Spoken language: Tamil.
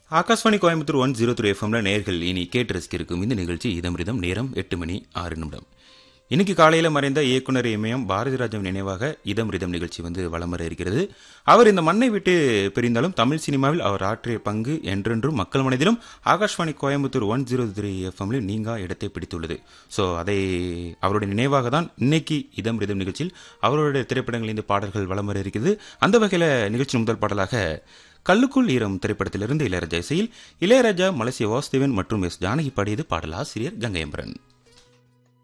Akashvani Coimbatore one zero three எஃப்எம்ல நேர்கள் இனி கேட்டு ரசிக்கிருக்கும் இந்த நிகழ்ச்சி இதமிருதம் நேரம் எட்டு மணி ஆறு நிமிடம் இன்னைக்கு காலையில் மறைந்த இயக்குனர் இமயம் பாரதிராஜன் நினைவாக இதம் ரிதம் நிகழ்ச்சி வந்து வலம் வர இருக்கிறது அவர் இந்த மண்ணை விட்டு பிரிந்தாலும் தமிழ் சினிமாவில் அவர் ஆற்றிய பங்கு என்றென்றும் மக்கள் மனதிலும் Akashvani Coimbatore one zero three எஃப்எம்ல நீங்கா இடத்தை பிடித்துள்ளது ஸோ அதை அவருடைய நினைவாக தான் இன்னைக்கு இதம் ரிதம் நிகழ்ச்சியில் அவருடைய திரைப்படங்களில் பாடல்கள் வலம் வர இருக்கிறது அந்த வகையில் நிகழ்ச்சி முதல் பாடலாக கல்லுக்குள் ஈரம் திரைப்படத்திலிருந்து இளையராஜா இசையில் இளையராஜா மலேசிய வாசுதேவன் மற்றும் எஸ் ஜானகி பாடியது பாடல் ஆசிரியர் கங்கையம்பரன்